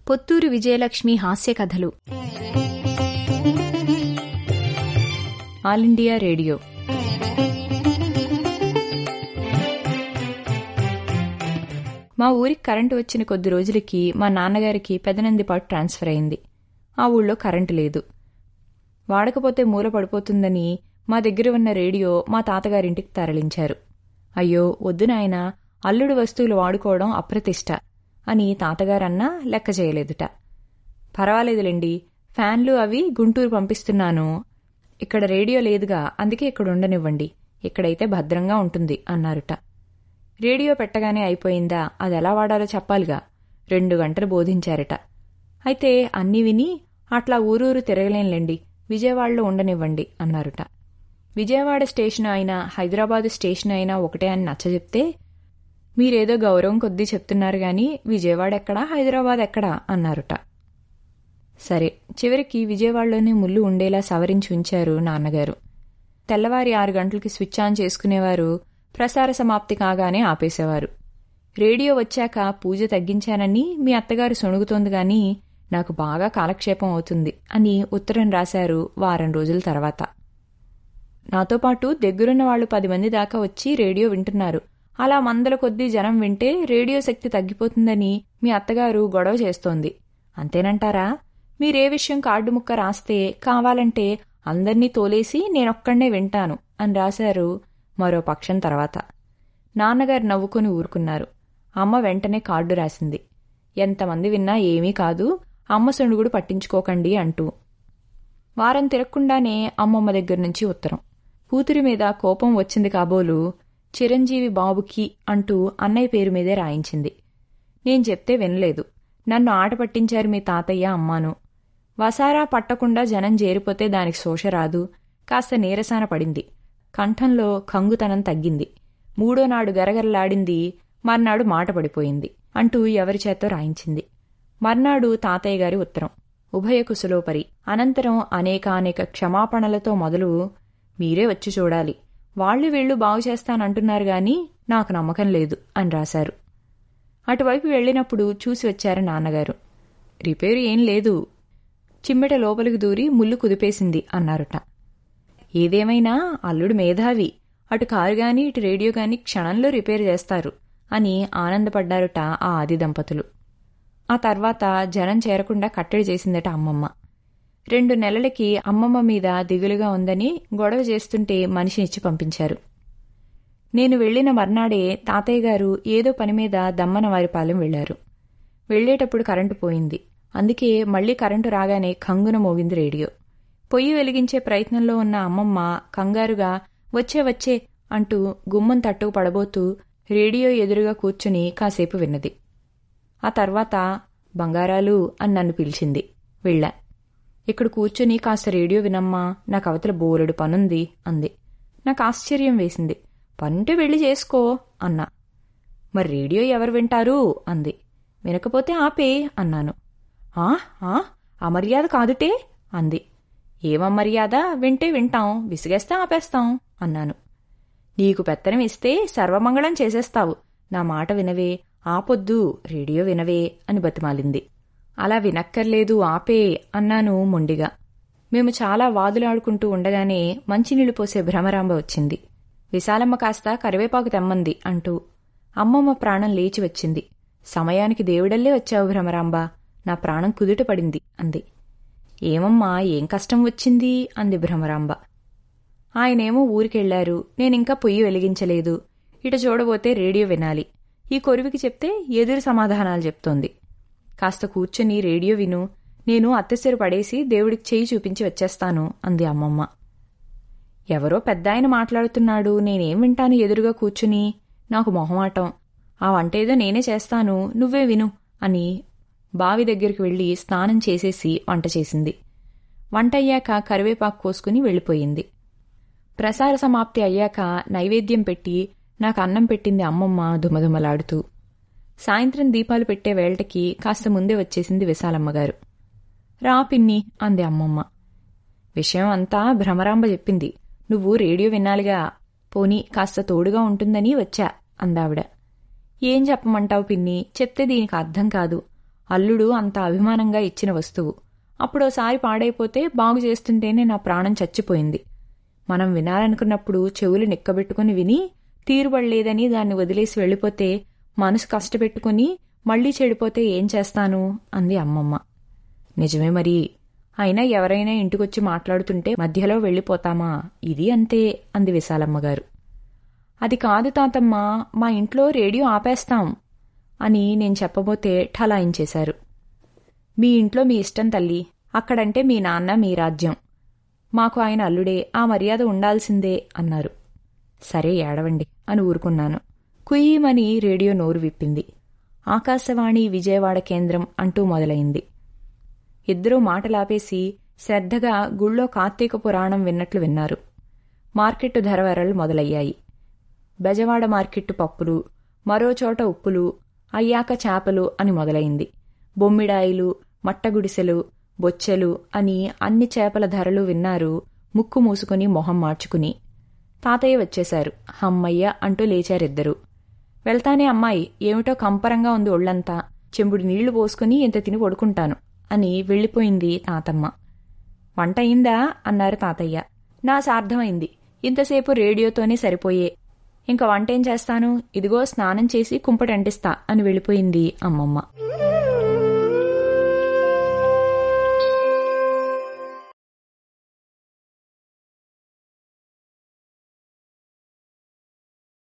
పొత్తూరు విజయలక్ష్మి హాస్య కథలు all India radio మా ఊరికి కరెంటు వచ్చిన కొద్ది రోజులకి మా నాన్నగారికి పెదనందిపాటు ట్రాన్స్ఫర్ అయింది ఆ ఊళ్ళో కరెంటు లేదు వాడకపోతే మూల పడిపోతుందని మా దగ్గర ఉన్న రేడియో మా తాతగారింటికి తరలించారు అయ్యో వద్దు నాయనా అల్లుడు వస్తువులు వాడుకోవడం అప్రతిష్ట అని తాతగారన్నా లెక్క చేయలేదుట పర్వాలేదులేండి ఫ్యాన్లు అవి గుంటూరు పంపిస్తున్నాను ఇక్కడ రేడియో లేదుగా అందుకే ఇక్కడ ఉండనివ్వండి ఇక్కడైతే భద్రంగా ఉంటుంది అన్నారుట రేడియో పెట్టగానే అయిపోయిందా అది ఎలా వాడాలో చెప్పాలిగా రెండు గంటలు బోధించారట అయితే అన్నీ విని అట్లా ఊరూరు తిరగలేంలేండి విజయవాడలో ఉండనివ్వండి అన్నారుట విజయవాడ స్టేషన్ అయినా హైదరాబాదు స్టేషన్ అయినా ఒకటే అని నచ్చజెప్తే మీరేదో గౌరవం కొద్దీ చెప్తున్నారు గాని విజయవాడ ఎక్కడా హైదరాబాద్ ఎక్కడా అన్నారుట సరే చివరికి విజయవాడలోనే ముళ్ళు ఉండేలా సవరించి ఉంచారు నాన్నగారు తెల్లవారి ఆరు గంటలకి స్విచ్ ఆన్ చేసుకునేవారు ప్రసార సమాప్తి కాగానే ఆపేసేవారు రేడియో వచ్చాక పూజ తగ్గించానని మీ అత్తగారు సొణుగుతోంది గాని నాకు బాగా కాలక్షేపం అవుతుంది అని ఉత్తరం రాశారు వారం రోజుల తర్వాత నాతో పాటు దగ్గరున్న వాళ్ళు పది మంది దాకా వచ్చి రేడియో వింటున్నారు అలా మందల కొద్దీ జనం వింటే రేడియో శక్తి తగ్గిపోతుందని మీ అత్తగారు గొడవ చేస్తోంది అంతేనంటారా మీరే విషయం కార్డు ముక్క రాస్తే కావాలంటే అందర్నీ తోలేసి నేనొక్కడే వింటాను అని రాశారు మరో పక్షం తర్వాత నాన్నగారు నవ్వుకుని ఊరుకున్నారు అమ్మ వెంటనే కార్డు రాసింది ఎంతమంది విన్నా ఏమీ కాదు అమ్మ సొణుగుడు పట్టించుకోకండి అంటూ వారం తిరగకుండానే అమ్మమ్మ దగ్గర నుంచి ఉత్తరం కూతురి మీద కోపం వచ్చింది కాబోలు చిరంజీవి బాబుకి అంటూ అన్నయ్య పేరు మీదే రాయించింది నేను చెప్తే వినలేదు నన్ను ఆట పట్టించారు మీ తాతయ్య అమ్మాను వసారా పట్టకుండా జనం చేరిపోతే దానికి శోష రాదు కాస్త నీరసాన పడింది కంఠంలో కంగుతనం తగ్గింది మూడో నాడు గరగరలాడింది మర్నాడు మాట పడిపోయింది అంటూ ఎవరి చేతో రాయించింది మర్నాడు తాతయ్య గారి ఉత్తరం ఉభయ కుశలోపరి అనంతరం అనేకానేక క్షమాపణలతో మొదలు మీరే వచ్చి చూడాలి వాళ్లు వీళ్లు బాగు చేస్తానంటున్నారు గాని నాకు నమ్మకం లేదు అని రాశారు అటువైపు వెళ్ళినప్పుడు చూసి వచ్చారు నాన్నగారు రిపేరు ఏం లేదు చిమ్మెట లోపలికి దూరి ముళ్ళు కుదిపేసింది అన్నారుట ఏదేమైనా అల్లుడు మేధావి అటు కారు గాని ఇటు రేడియో గాని క్షణంలో రిపేర్ చేస్తారు అని ఆనందపడ్డారుట ఆ ఆది దంపతులు ఆ తర్వాత జనం చేరకుండా కట్టడి చేసిందట అమ్మమ్మ రెండు నెలలకి అమ్మమ్మ మీద దిగులుగా ఉందని గొడవ చేస్తుంటే మనిషినిచ్చి పంపించారు నేను వెళ్లిన మర్నాడే తాతయ్య గారు ఏదో పని మీద దమ్మనవారిపాలెం వెళ్లారు వెళ్లేటప్పుడు కరెంటు పోయింది అందుకే మళ్లీ కరెంటు రాగానే కంగున మోగింది రేడియో పొయ్యి వెలిగించే ప్రయత్నంలో ఉన్న అమ్మమ్మ కంగారుగా వచ్చే వచ్చే అంటూ గుమ్మం తట్టుకు పడబోతూ రేడియో ఎదురుగా కూర్చుని కాసేపు విన్నది ఆ తర్వాత బంగారాలు అని నన్ను పిలిచింది వెళ్ళా ఇక్కడ కూర్చుని కాస్త రేడియో వినమ్మా నాకు అవతల బోలెడు పనుంది అంది నాకు ఆశ్చర్యం వేసింది పనుంటే వెళ్ళి చేసుకో అన్నా మరి రేడియో ఎవరు వింటారు అంది వినకపోతే ఆపే అన్నాను ఆ ఆ అమర్యాద కాదుటే అంది ఏమమర్యాద వింటే వింటాం విసిగేస్తే ఆపేస్తాం అన్నాను నీకు పెత్తనం ఇస్తే సర్వమంగళం చేసేస్తావు నా మాట వినవే ఆపొద్దు రేడియో వినవే అని బతిమాలింది అలా వినక్కర్లేదు ఆపే అన్నాను మొండిగా మేము చాలా వాదులాడుకుంటూ ఉండగానే మంచినీళ్లు పోసే భ్రమరాంబ వచ్చింది విశాలమ్మ కాస్త కరివేపాకు తెమ్మంది అంటూ అమ్మమ్మ ప్రాణం లేచి వచ్చింది సమయానికి దేవుడల్లే వచ్చావు భ్రమరాంబ నా ప్రాణం కుదుట పడింది అంది ఏమమ్మా ఏం కష్టం వచ్చింది అంది భ్రమరాంబ ఆయనేమో ఊరికెళ్లారు నేనింకా పొయ్యి వెలిగించలేదు ఇట చూడబోతే రేడియో వినాలి ఈ కొరివికి చెప్తే ఎదురు సమాధానాలు చెప్తోంది కాస్త కూర్చుని రేడియో విను నేను అత్తెసరు పడేసి దేవుడికి చేయి చూపించి వచ్చేస్తాను అంది అమ్మమ్మ ఎవరో పెద్దాయన మాట్లాడుతున్నాడు నేనేం వింటాను ఎదురుగా కూర్చుని నాకు మొహమాటం ఆ వంటేదో నేనే చేస్తాను నువ్వే విను అని బావి దగ్గరికి వెళ్లి స్నానం చేసేసి వంట చేసింది వంట అయ్యాక కరివేపాకు కోసుకుని వెళ్ళిపోయింది ప్రసార సమాప్తి అయ్యాక నైవేద్యం పెట్టి నాకు అన్నం పెట్టింది అమ్మమ్మ దుమదుమలాడుతూ సాయంత్రం దీపాలు పెట్టే వేళటకి కాస్త ముందే వచ్చేసింది విశాలమ్మగారు రా పిన్ని అంది అమ్మమ్మ విషయం అంతా భ్రమరాంబ చెప్పింది నువ్వు రేడియో వినాలిగా పోనీ కాస్త తోడుగా ఉంటుందని వచ్చా అందావిడ ఏం చెప్పమంటావు పిన్ని చెప్తే దీనికి అర్థం కాదు అల్లుడు అంత అభిమానంగా ఇచ్చిన వస్తువు అప్పుడోసారి పాడైపోతే బాగు చేస్తుంటేనే నా ప్రాణం చచ్చిపోయింది మనం వినాలనుకున్నప్పుడు చెవులు నిక్కబెట్టుకుని విని తీరుబడలేదని దాన్ని వదిలేసి వెళ్ళిపోతే మనసు కష్టపెట్టుకుని మళ్లీ చెడిపోతే ఏం చేస్తాను అంది అమ్మమ్మ నిజమే మరి అయినా ఎవరైనా ఇంటికొచ్చి మాట్లాడుతుంటే మధ్యలో వెళ్ళిపోతామా ఇది అంతే అంది విశాలమ్మగారు అది కాదు తాతమ్మ మా ఇంట్లో రేడియో ఆపేస్తాం అని నేను చెప్పబోతే ఠలాయించేశారు మీ ఇంట్లో మీ ఇష్టం తల్లి అక్కడంటే మీ నాన్న మీ రాజ్యం మాకు ఆయన అల్లుడే ఆ మర్యాద ఉండాల్సిందే అన్నారు సరే ఏడవండి అని ఊరుకున్నాను కుయ్యమని రేడియో నోరు విప్పింది ఆకాశవాణి విజయవాడ కేంద్రం అంటూ మొదలైంది ఇద్దరూ మాటలాపేసి శ్రద్ధగా గుళ్ళో కార్తీక పురాణం విన్నట్లు విన్నారు మార్కెట్టు ధరవరలు మొదలయ్యాయి బెజవాడ మార్కెట్టు పప్పులు మరోచోట ఉప్పులు అయ్యాక చేపలు అని మొదలైంది బొమ్మిడాయిలు మట్టగుడిసెలు బొచ్చెలు అని అన్ని చేపల ధరలు విన్నారు ముక్కు మూసుకుని మొహం మార్చుకుని తాతయ్య వచ్చేశారు హమ్మయ్య అంటూ లేచారిద్దరూ వెళ్తానే అమ్మాయి ఏమిటో కంపరంగా ఉంది ఒళ్లంతా చెంబుడు నీళ్లు పోసుకుని ఇంత తిని పడుకుంటాను అని వెళ్ళిపోయింది తాతమ్మ వంట అయిందా అన్నారు తాతయ్య నా సార్థమైంది ఇంతసేపు రేడియోతోనే సరిపోయే ఇంక వంటేం చేస్తాను ఇదిగో స్నానం చేసి కుంపటంటిస్తా అని వెళ్ళిపోయింది అమ్మమ్మ